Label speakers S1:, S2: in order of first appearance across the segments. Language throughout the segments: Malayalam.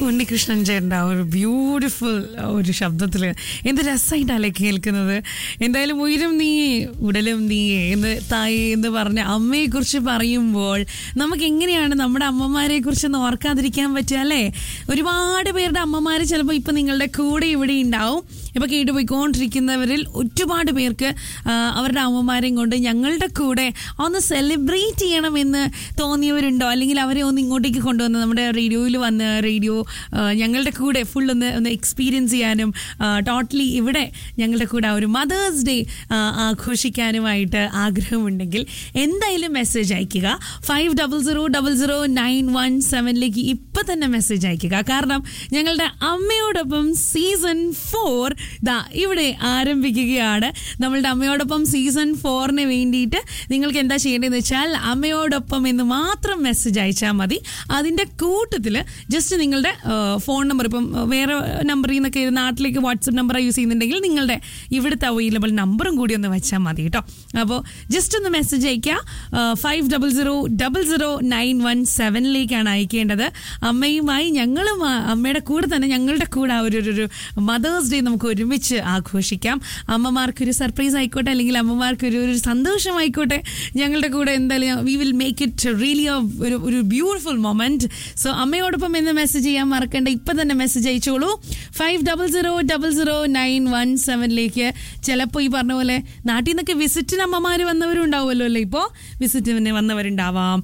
S1: ഉണ്ണികൃഷ്ണൻ ചേട്ടൻ്റെ ആ ഒരു ബ്യൂട്ടിഫുൾ ഒരു ശബ്ദത്തിൽ എന്ത് രസമായിട്ടല്ലേ കേൾക്കുന്നത് എന്തായാലും ഉയരും നീയേ ഉടലും നീയേ എന്ന് തായേ എന്ന് പറഞ്ഞ അമ്മയെക്കുറിച്ച് പറയുമ്പോൾ നമുക്ക് എങ്ങനെയാണ് നമ്മുടെ അമ്മമാരെ കുറിച്ച് ഒന്ന് ഓർക്കാതിരിക്കാൻ പറ്റുക അല്ലേ ഒരുപാട് പേരുടെ അമ്മമാർ ചിലപ്പോൾ ഇപ്പം നിങ്ങളുടെ കൂടെ ഇവിടെ ഉണ്ടാവും ഇപ്പൊ കേട്ടുപോയിക്കൊണ്ടിരിക്കുന്നവരിൽ ഒരുപാട് പേർക്ക് ആ, അവരുടെ അമ്മമാരെയും കൊണ്ട് ഞങ്ങളുടെ കൂടെ ഒന്ന് സെലിബ്രേറ്റ് ചെയ്യണമെന്ന് തോന്നിയവരുണ്ടോ അല്ലെങ്കിൽ അവരെ ഒന്ന് ഇങ്ങോട്ടേക്ക് കൊണ്ടുവന്ന് നമ്മുടെ റേഡിയോയിൽ വന്ന് റേഡിയോ ആ, ഞങ്ങളുടെ കൂടെ ഫുൾ ഒന്ന് ഒന്ന് എക്സ്പീരിയൻസ് ചെയ്യാനും ടോട്ടലി ഇവിടെ ഞങ്ങളുടെ കൂടെ ആ ഒരു മദേഴ്സ് ഡേ ആഘോഷിക്കാനുമായിട്ട് ആഗ്രഹമുണ്ടെങ്കിൽ എന്തായാലും മെസ്സേജ് അയക്കുക five double zero double zero nine one സെവനിലേക്ക് ഇപ്പം തന്നെ മെസ്സേജ് അയക്കുക കാരണം ഞങ്ങളുടെ അമ്മയോടൊപ്പം സീസൺ ഫോർ ദാ ഇവിടെ ആരംഭിക്കുകയാണ് നമ്മളുടെ അമ്മയോടൊപ്പം സീസൺ ഫോറിന് വേണ്ടിയിട്ട് നിങ്ങൾക്ക് എന്താ ചെയ്യേണ്ടതെന്ന് വെച്ചാൽ അമ്മയോടൊപ്പം എന്ന് മാത്രം മെസ്സേജ് അയച്ചാൽ മതി അതിൻ്റെ കൂട്ടത്തിൽ ജസ്റ്റ് നിങ്ങളുടെ ഫോൺ നമ്പർ ഇപ്പം ആ, വേറെ നമ്പറിൽ നിന്നൊക്കെ നാട്ടിലേക്ക് വാട്സപ്പ് നമ്പർ യൂസ് ചെയ്യുന്നുണ്ടെങ്കിൽ നിങ്ങളുടെ ഇവിടുത്തെ അവൈലബിൾ നമ്പറും കൂടി ഒന്ന് വെച്ചാൽ മതി കേട്ടോ അപ്പോൾ ജസ്റ്റ് ഒന്ന് മെസ്സേജ് അയക്കുക five double zero double zero nine one സെവനിലേക്കാണ് അയക്കേണ്ടത് അമ്മയുമായി ഞങ്ങളും ആ, അമ്മയുടെ കൂടെ തന്നെ ഞങ്ങളുടെ കൂടെ ആ ഒരു ഒരു- ഒരു മദേഴ്സ് ഡേ നമുക്ക് ഒരുമിച്ച് ആഘോഷിക്കാം അമ്മമാർക്കൊരു സർപ്രൈസ് ആയിക്കോട്ടെ അല്ലെങ്കിൽ അമ്മമാർക്ക് ഒരു ഒരു സന്തോഷമായിക്കോട്ടെ ഞങ്ങളുടെ കൂടെ എന്തായാലും we will make it really ഒരു ഒരു ബ്യൂട്ടിഫുൾ മൊമെന്റ് സോ അമ്മയോടൊപ്പം എന്ന് മെസ്സേജ് ചെയ്യാൻ മറക്കണ്ട ഇപ്പം തന്നെ മെസ്സേജ് അയച്ചോളൂ five double zero double zero nine one സെവനിലേക്ക് ചിലപ്പോൾ ഈ പറഞ്ഞ പോലെ നാട്ടിൽ നിന്നൊക്കെ വിസിറ്റിന് അമ്മമാർ വന്നവരുണ്ടാവുമല്ലോ അല്ലേ ഇപ്പോൾ വിസിറ്റിന് വന്നവരുണ്ടാവാം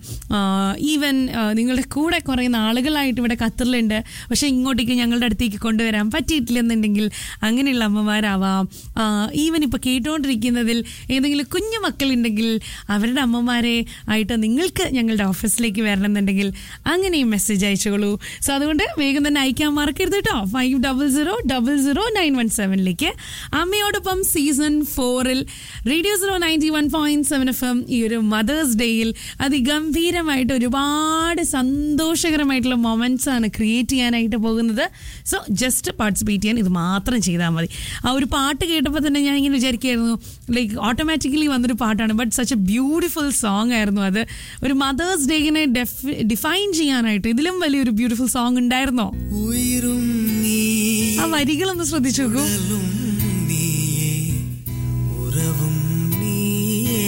S1: ഈവൻ നിങ്ങളുടെ കൂടെ കുറേ നാളുകളായിട്ട് ഇവിടെ ഖത്തറിലുണ്ട് പക്ഷെ ഇങ്ങോട്ടേക്ക് ഞങ്ങളുടെ അടുത്തേക്ക് കൊണ്ടുവരാൻ പറ്റിയിട്ടില്ലെന്നുണ്ടെങ്കിൽ അങ്ങനെയുള്ള അമ്മമാരാവാം ഈവൻ ഇപ്പോൾ കേട്ടുകൊണ്ടിരിക്കുന്നതിൽ ഏതെങ്കിലും കുഞ്ഞു മക്കളുണ്ടെങ്കിൽ അവരുടെ അമ്മമാരെ ആയിട്ട് നിങ്ങൾക്ക് ഞങ്ങളുടെ ഓഫീസിലേക്ക് വരണമെന്നുണ്ടെങ്കിൽ അങ്ങനെയും മെസ്സേജ് അയച്ചോളൂ സോ അതുകൊണ്ട് വേഗം തന്നെ അയക്കാൻ മറക്കരുത് കേട്ടോ five double zero double zero nine one സെവനിലേക്ക് അമ്മയോടൊപ്പം സീസൺ ഫോറിൽ radio zero ninety one point seven F M ഈ ഒരു മദേഴ്സ് ഡേയിൽ അതിഗംഭീരമായിട്ട് ഒരുപാട് സന്തോഷകരമായിട്ടുള്ള മൊമെന്റ്സ് ആണ് ക്രിയേറ്റ് ചെയ്യാനായിട്ട് പോകുന്നത് സോ ജസ്റ്റ് പാർട്ടിസിപ്പേറ്റ് ചെയ്യാൻ ഇത് മാത്രം ചെയ്താൽ മതി ആ ഒരു പാട്ട് കേട്ടപ്പോൾ തന്നെ ഞാൻ ഇങ്ങനെ വിചാരിക്കുകയായിരുന്നു ലൈക്ക് ഓട്ടോമാറ്റിക്കലി വന്നൊരു പാട്ടാണ് but such a beautiful song ആയിരുന്നു അത് ഒരു മദേഴ്സ് ഡേയിനെ ഡിഫൈൻ ചെയ്യാനായിട്ട് ഇതിലും വലിയൊരു ബ്യൂട്ടിഫുൾ സോങ് ഉണ്ടായിരുന്നോ
S2: ഉയരും നീ
S1: ആ വരികളൊന്ന് ശ്രദ്ധിച്ചു നോക്കൂ
S2: ഉടലും നീയേ ഉറവും നീയേ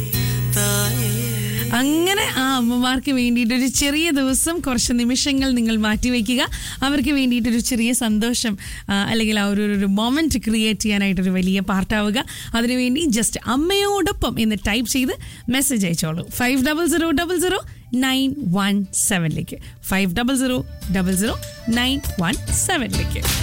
S2: തായേ
S1: അങ്ങനെ ആ അമ്മമാർക്ക് വേണ്ടിയിട്ട് ഒരു ചെറിയ ദിവസം കുറച്ച് നിമിഷങ്ങൾ നിങ്ങൾ മാറ്റിവെക്കുക അവർക്ക് വേണ്ടിയിട്ട് ഒരു ചെറിയ സന്തോഷം ആ, അല്ലെങ്കിൽ ആ ഒരു ഒരു മൊമെന്റ് ക്രിയേറ്റ് ചെയ്യാനായിട്ടൊരു വലിയ പാർട്ടാവുക അതിനുവേണ്ടി ജസ്റ്റ് അമ്മയോടൊപ്പം എന്ന് ടൈപ്പ് ചെയ്ത് മെസ്സേജ് അയച്ചോളൂ five double zero double zero nine one സെവനിലേക്ക് five double zero double zero nine one സെവനിലേക്ക്